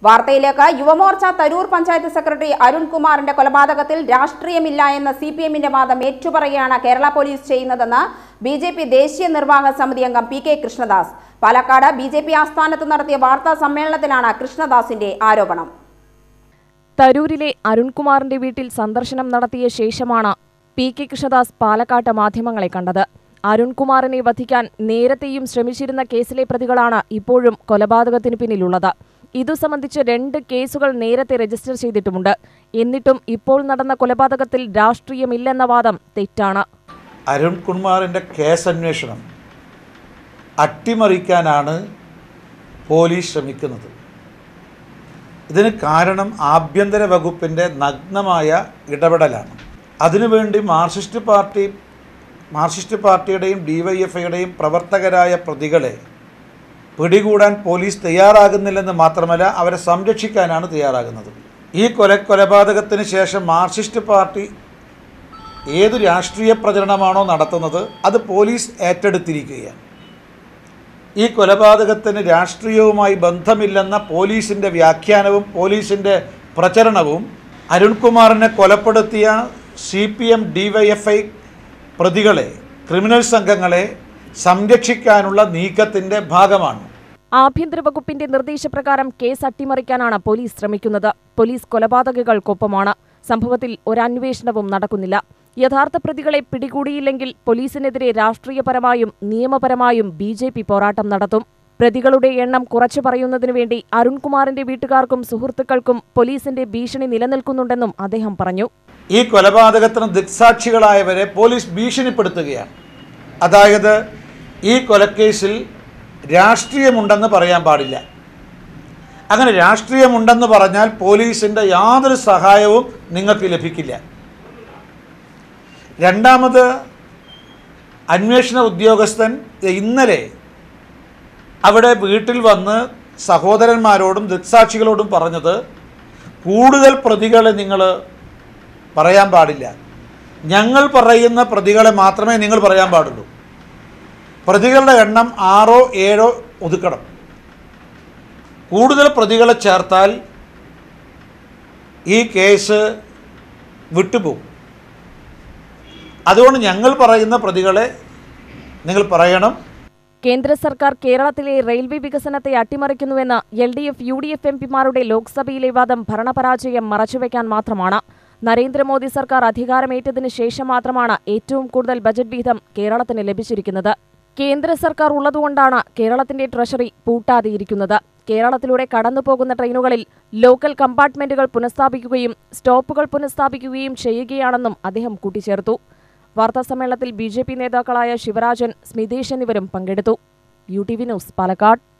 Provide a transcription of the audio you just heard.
വാർത്തയിലേക്ക് യുവമോർച്ച തരൂർ പഞ്ചായത്ത് സെക്രട്ടറി അരുൺകുമാറിന്റെ കൊലപാതകത്തിൽ രാഷ്ട്രീയമില്ല എന്ന സി പി എമ്മിന്റെ വാദം ഏറ്റുപറയുകയാണ് കേരള പോലീസ് ചെയ്യുന്നതെന്ന് ബി ജെ പി ദേശീയ നിർവാഹക സമിതി അംഗം P K Krishnadas Palakkad B J P ആസ്ഥാനത്ത് നടത്തിയ വാർത്താ സമ്മേളനത്തിലാണ് കൃഷ്ണദാസിന്റെ ആരോപണം തരൂരിലെ അരുൺകുമാറിന്റെ വീട്ടിൽ സന്ദർശനം നടത്തിയ ശേഷമാണ് പി കെ കൃഷ്ണദാസ് പാലക്കാട്ട് മാധ്യമങ്ങളെ കണ്ടത് അരുൺകുമാറിനെ വധിക്കാൻ നേരത്തെയും ശ്രമിച്ചിരുന്ന കേസിലെ പ്രതികളാണ് ഇപ്പോഴും കൊലപാതകത്തിന് പിന്നിലുള്ളത് ഇതു സംബന്ധിച്ച് രണ്ട് കേസുകൾ നേരത്തെ രജിസ്റ്റർ ചെയ്തിട്ടുമുണ്ട് എന്നിട്ടും ഇപ്പോൾ നടന്ന കൊലപാതകത്തിൽ രാഷ്ട്രീയമില്ലെന്ന വാദം തെറ്റാണ് അരുൺകുമാറിൻ്റെ കേസ് അന്വേഷണം അട്ടിമറിക്കാനാണ് പോലീസ് ശ്രമിക്കുന്നത് ഇതിന് കാരണം ആഭ്യന്തര വകുപ്പിൻ്റെ നഗ്നമായ ഇടപെടലാണ് അതിനുവേണ്ടി മാർക്സിസ്റ്റ് പാർട്ടി മാർക്സിസ്റ്റ് പാർട്ടിയുടെയും ഡിവൈഎഫ്ഐയുടെയും പ്രവർത്തകരായ പ്രതികളെ പിടികൂടാൻ പോലീസ് തയ്യാറാകുന്നില്ലെന്ന് മാത്രമല്ല അവരെ സംരക്ഷിക്കാനാണ് തയ്യാറാകുന്നത് ഈ കൊല കൊലപാതകത്തിന് ശേഷം മാർക്സിസ്റ്റ് പാർട്ടി ഏതു രാഷ്ട്രീയ പ്രചരണമാണോ നടത്തുന്നത് അത് പോലീസ് ഏറ്റെടുത്തിരിക്കുകയാണ് ഈ കൊലപാതകത്തിന് രാഷ്ട്രീയവുമായി ബന്ധമില്ലെന്ന പോലീസിൻ്റെ വ്യാഖ്യാനവും പോലീസിൻ്റെ പ്രചരണവും അരുൺകുമാറിനെ കൊലപ്പെടുത്തിയ സി പി എം ഡിവൈഎഫ്ഐ പ്രതികളെ ക്രിമിനൽ സംഘങ്ങളെ സംരക്ഷിക്കാനുള്ള നീക്കത്തിൻ്റെ ഭാഗമാണ് ആഭ്യന്തര വകുപ്പിന്റെ നിർദ്ദേശപ്രകാരം കേസ് അട്ടിമറിക്കാനാണ് പോലീസ് ശ്രമിക്കുന്നത് പോലീസ് കൊലപാതകങ്ങൾക്കൊപ്പമാണ് സംഭവത്തിൽ ഒരന്വേഷണവും നടക്കുന്നില്ല യഥാർത്ഥ പ്രതികളെ പിടികൂടിയില്ലെങ്കിൽ പോലീസിനെതിരെ രാഷ്ട്രീയപരമായും നിയമപരമായും ബി ജെ പി പോരാട്ടം നടത്തും പ്രതികളുടെ എണ്ണം കുറച്ചു പറയുന്നതിനു വേണ്ടി അരുൺകുമാറിന്റെ വീട്ടുകാർക്കും സുഹൃത്തുക്കൾക്കും പോലീസിന്റെ ഭീഷണി നിലനിൽക്കുന്നുണ്ടെന്നും അദ്ദേഹം പറഞ്ഞു ഈ കൊലപാതകത്തിന് ദിക്സാക്ഷികളായവരെ പോലീസ് ഭീഷണിപ്പെടുത്തുകയാണ് അതായത് ഈ കൊലക്കേസിൽ രാഷ്ട്രീയമുണ്ടെന്ന് പറയാൻ പാടില്ല അങ്ങനെ രാഷ്ട്രീയമുണ്ടെന്ന് പറഞ്ഞാൽ പോലീസിൻ്റെ യാതൊരു സഹായവും നിങ്ങൾക്ക് ലഭിക്കില്ല രണ്ടാമത് അന്വേഷണ ഉദ്യോഗസ്ഥൻ ഇന്നലെ അവിടെ വീട്ടിൽ വന്ന് സഹോദരന്മാരോടും ദൃക്സാക്ഷികളോടും പറഞ്ഞത് കൂടുതൽ പ്രതികളെ നിങ്ങൾ പറയാൻ പാടില്ല ഞങ്ങൾ പറയുന്ന പ്രതികളെ മാത്രമേ നിങ്ങൾ പറയാൻ പാടുള്ളൂ പ്രതികളുടെ എണ്ണം ആറോ ഏഴോ ഒതുക്കണം കൂടുതൽ പ്രതികളെ ചേർത്താൽ ഈ കേസ് വിട്ടുപോകും അതുകൊണ്ട് ഞങ്ങൾ പറയുന്ന പ്രതികളെ നിങ്ങൾ പറയണം കേന്ദ്ര സർക്കാർ കേരളത്തിലെ റെയിൽവേ വികസനത്തെ അട്ടിമറിക്കുന്നുവെന്ന് L D F U D F M പിമാരുടെ ലോക്സഭയിലെ വാദം ഭരണപരാജയം മറച്ചുവെക്കാൻ മാത്രമാണ് നരേന്ദ്രമോദി സർക്കാർ അധികാരമേറ്റതിനു ശേഷം മാത്രമാണ് ഏറ്റവും കൂടുതൽ ബജറ്റ് വിഹിതം കേരളത്തിന് ലഭിച്ചിരിക്കുന്നത് കേന്ദ്ര സർക്കാർ ഉള്ളതുകൊണ്ടാണ് കേരളത്തിന്റെ ട്രഷറി പൂട്ടാതെയിരിക്കുന്നത് കേരളത്തിലൂടെ കടന്നുപോകുന്ന ട്രെയിനുകളിൽ ലോക്കൽ കമ്പാർട്ട്മെന്റുകൾ പുനഃസ്ഥാപിക്കുകയും സ്റ്റോപ്പുകൾ പുനഃസ്ഥാപിക്കുകയും ചെയ്യുകയാണെന്നും അദ്ദേഹം കൂട്ടിച്ചേർത്തു വാർത്താസമ്മേളനത്തിൽ ബി ജെ പി നേതാക്കളായ ശിവരാജൻ സ്മിതേഷ് എന്നിവരും പങ്കെടുത്തു U T V news Palakkad